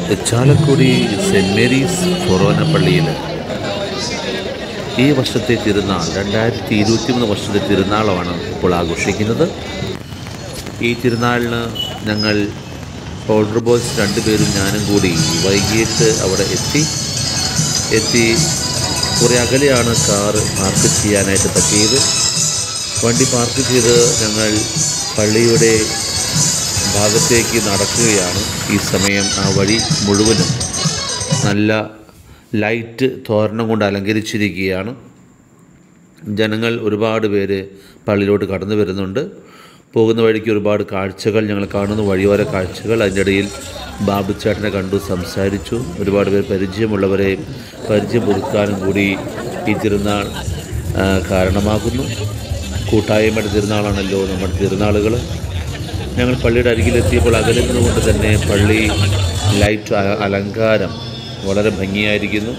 Chalakudy cent Mary's ഫൊറോന പള്ളിയിൽ ഈ വർഷത്തെ തിരുനാൾ രണ്ടായിരത്തി ഇരുപത്തി മൂന്ന് വർഷത്തെ തിരുനാളാണ് ഇപ്പോൾ ആഘോഷിക്കുന്നത് ഈ തിരുനാളിന് ഞങ്ങൾ ഓൾഡർ ബോയ്സ് രണ്ടുപേരും ഞാനും കൂടി വൈകിട്ട് അവിടെ എത്തി എത്തി കുറേ അകലെയാണ് കാറ് പാർക്ക് ചെയ്യാനായിട്ട് പറ്റിയത് വണ്ടി പാർക്ക് ചെയ്ത് ഞങ്ങൾ പള്ളിയുടെ ഭാഗത്തേക്ക് നടക്കുകയാണ് ഈ സമയം ആ വഴി മുഴുവനും നല്ല ലൈറ്റ് തോരണം കൊണ്ട് അലങ്കരിച്ചിരിക്കുകയാണ് ജനങ്ങൾ ഒരുപാട് പേര് പള്ളിയിലോട്ട് കടന്നു വരുന്നുണ്ട് പോകുന്ന വഴിക്ക് ഒരുപാട് കാഴ്ചകൾ ഞങ്ങൾ കാണുന്നു വഴിയോര കാഴ്ചകൾ അതിൻ്റെ ഇടയിൽ ബാബുച്ചേട്ടനെ കണ്ടു സംസാരിച്ചു ഒരുപാട് പേർ പരിചയമുള്ളവരെ പരിചയം പുതുക്കാനും കൂടി ഈ തിരുനാൾ ആ, കാരണമാകുന്നു കൂട്ടായ്മയുടെ തിരുനാളാണല്ലോ നമ്മുടെ തിരുനാളുകൾ ഞങ്ങൾ പള്ളിയുടെ അരികിലെത്തിയപ്പോൾ അകലെ നിന്നുകൊണ്ട് തന്നെ പള്ളി ലൈറ്റ് അ- അലങ്കാരം വളരെ ഭംഗിയായിരിക്കുന്നു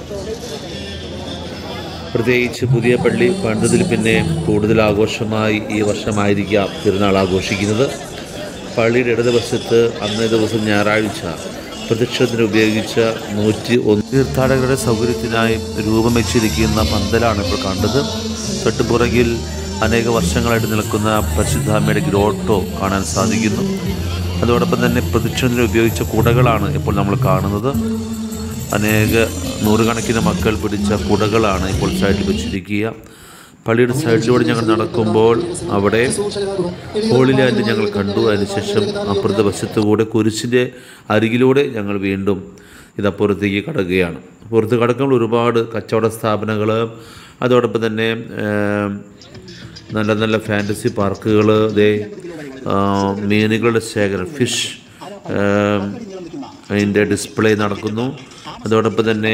പ്രത്യേകിച്ച് പുതിയ പള്ളി പണിതതിൽ പിന്നെ കൂടുതൽ ആഘോഷമായി ഈ വർഷമായിരിക്കാം തിരുനാൾ ആഘോഷിക്കുന്നത് പള്ളിയുടെ ഇടതുവശത്ത് അന്നേ ദിവസം ഞായറാഴ്ച പ്രദക്ഷിണത്തിന് ഉപയോഗിച്ച നൂറ്റി ഒന്ന് തീർത്ഥാടകരുടെ സൗകര്യത്തിനായി രൂപം വെച്ചിരിക്കുന്ന പന്തലാണ് ഇപ്പോൾ കണ്ടത് തൊട്ടുപുറകിൽ അനേക വർഷങ്ങളായിട്ട് നിൽക്കുന്ന പരിശുദ്ധാമ്മയുടെ ഗ്രോട്ടോ കാണാൻ സാധിക്കുന്നു അതോടൊപ്പം തന്നെ പ്രദക്ഷിണത്തിന് ഉപയോഗിച്ച കുടകളാണ് ഇപ്പോൾ നമ്മൾ കാണുന്നത് അനേക നൂറുകണക്കിന് മക്കൾ പിടിച്ച കുടകളാണ് ഇപ്പോൾ സൈഡിൽ വെച്ചിരിക്കുക പള്ളിയുടെ സൈഡിലൂടെ ഞങ്ങൾ നടക്കുമ്പോൾ അവിടെ ഹോളി ലാൻഡ് ഞങ്ങൾ കണ്ടു അതിനുശേഷം അപ്പുറത്തെ വശത്തുകൂടെ കുരിശിൻ്റെ അരികിലൂടെ ഞങ്ങൾ വീണ്ടും ഇതപ്പുറത്തേക്ക് കടക്കുകയാണ് പുറത്ത് കടക്കുമ്പോൾ ഒരുപാട് കച്ചവട സ്ഥാപനങ്ങൾ അതോടൊപ്പം തന്നെ ഏം, നല്ല നല്ല ഫാൻറ്റസി പാർക്കുകൾ ദേ ആ, മീനുകളുടെ ശേഖരം ഫിഷ് ഏം, അതിൻ്റെ ഡിസ്പ്ലേ നടക്കുന്നു അതോടൊപ്പം തന്നെ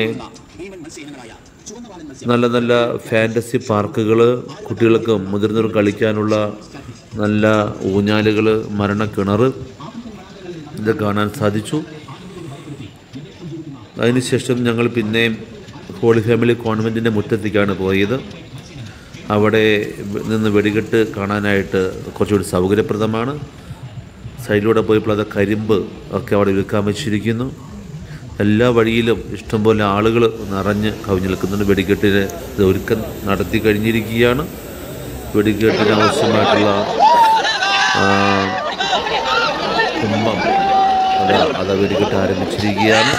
നല്ല നല്ല ഫാൻറ്റസി പാർക്കുകൾ കുട്ടികൾക്കും മുതിർന്നവർക്കും കളിക്കാനുള്ള നല്ല ഊഞ്ഞാലുകൾ മരണക്കിണർ ഇത് കാണാൻ സാധിച്ചു അതിനുശേഷം ഞങ്ങൾ പിന്നെ ഹോളി ഫാമിലി കോൺവെൻറ്റിൻ്റെ മുറ്റത്തേക്കാണ് പോയത് അവിടെ നിന്ന് വെടികെട്ട് കാണാനായിട്ട് കുറച്ചുകൂടി സൗകര്യപ്രദമാണ് സൈഡിലൂടെ പോയപ്പോൾ അത് കരിമ്പ് ഒക്കെ അവിടെ വിൽക്കാൻ വെച്ചിരിക്കുന്നു എല്ലാ വഴിയിലും ഇഷ്ടംപോലെ ആളുകൾ നിറഞ്ഞ് കവിഞ്ഞു നിൽക്കുന്നുണ്ട് വെടിക്കെട്ടിന് ഇത് ഒരുക്കം നടത്തി കഴിഞ്ഞിരിക്കുകയാണ് വെടിക്കെട്ടിന് ആവശ്യമായിട്ടുള്ള ആ, കുംഭം അത് അത് വെടിക്കെട്ട് ആരംഭിച്ചിരിക്കുകയാണ്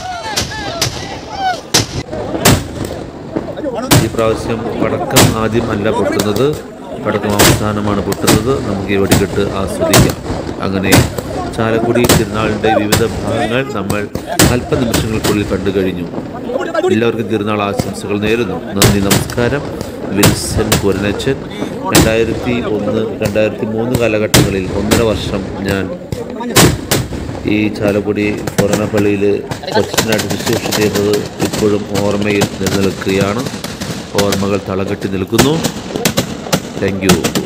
ഈ പ്രാവശ്യം പടക്കം ആദ്യം അല്ല പൊട്ടുന്നത് പടക്കം അവസാനമാണ് പൊട്ടുന്നത് നമുക്ക് ഈ വെടിക്കെട്ട് ആസ്വദിക്കാം അങ്ങനെ ചാലക്കുടി തിരുനാളിൻ്റെ വിവിധ ഭാഗങ്ങൾ നമ്മൾ അല്പനിമിഷങ്ങൾക്കുള്ളിൽ കണ്ടു കഴിഞ്ഞു എല്ലാവർക്കും തിരുനാൾ ആശംസകൾ നേരുന്നു നന്ദി നമസ്കാരം വിൽസൺ കുരനച്ചൻ രണ്ടായിരത്തി ഒന്ന് രണ്ടായിരത്തി മൂന്ന് കാലഘട്ടങ്ങളിൽ ഒന്നര വർഷം ഞാൻ ഈ ചാലക്കുടി കൊറോണപ്പള്ളിയിൽ കൊച്ചിനായിട്ട് ശുശ്രൂഷ ചെയ്തത് ഇപ്പോഴും ഓർമ്മയിൽ നിലനിൽക്കുകയാണ് ഓർമ്മകൾ തളകെട്ടി നിൽക്കുന്നു താങ്ക് യു